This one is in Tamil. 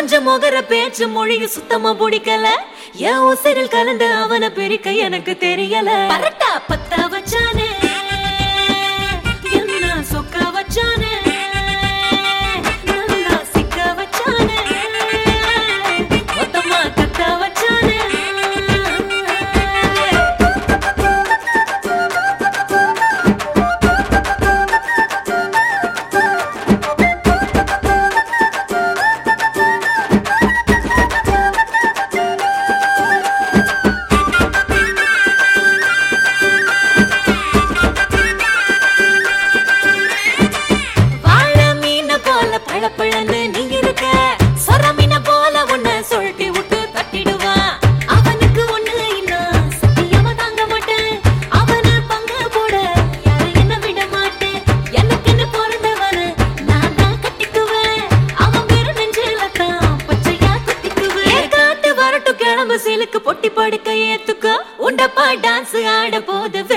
கொஞ்சம் முகர பேச்சு மொழியும் சுத்தமா பிடிக்கல என் உசிரில் கலந்து அவனை பிரிக்க எனக்கு தெரியல பரட்டா பத்தா வச்சானே என்ன சொக்க வச்சானே நல்லா சிக்க வச்சானே மொத்தமா கத்த வச்சானே வாழ மீன போல பழப்பழன்னு நீ இருக்க சொர மீன போல உன்னை சொல்லிட்டு விட்டு தட்டிடுவான் அவனுக்கு ஒண்ணு இன்னும் சத்தியமா தாங்க மாட்டேன் அவனை பங்கு போட யாரும் என்ன விட மாட்டேன் எனக்குன்னு பிறந்தவன நான் தான் கட்டிக்குவேன் அவன் வெறும் நெஞ்சில தான் பச்சையா குத்திக்குவேன் காத்து வரட்டும் கிளம்பு சீலுக்கு பொட்டி படுக்க ஏத்துக்கோ உண்டப்பா டான்ஸ் ஆட போது